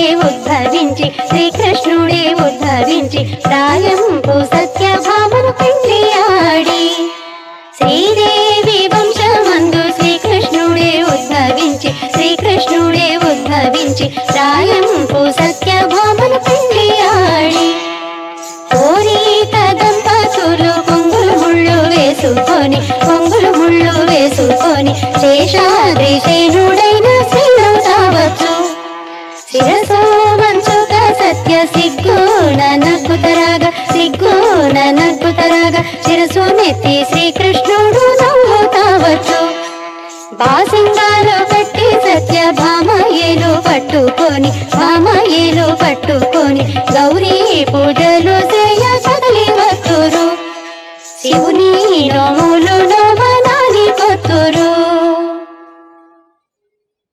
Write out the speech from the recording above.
ఉద్భవించి శ్రీకృష్ణుడే ఉద్భవించి రాయంపు సత్యభామను పెళ్లి ఆడి శ్రీదేవి వంశమందు శ్రీకృష్ణుడే ఉద్భవించి శ్రీకృష్ణుడే ఉద్భవించి రాయంపు సత్యభామను పెళ్లి ఆడి కోరిక దంపతులు కొంగులు ముళ్ళు వేసుకొని కొంగులు ముళ్ళు వేసుకొని శేషాద్రి శేనుడైన శ్రీను కావచ్చు శిరసో మంచుక సత్య సిగ్గున నగ్గుతరాగ సిగ్గున నగ్గుతరాగ శిరసు నెత్తి శ్రీకృష్ణుడు నవ్వుతావచ్చు బాసింగాలు కట్టి సత్య భామయ్యలు పట్టుకొని భామయ్యలు పట్టుకొని గౌరీ పూజలు చేయ కదలి వస్తురు శివుని నోములు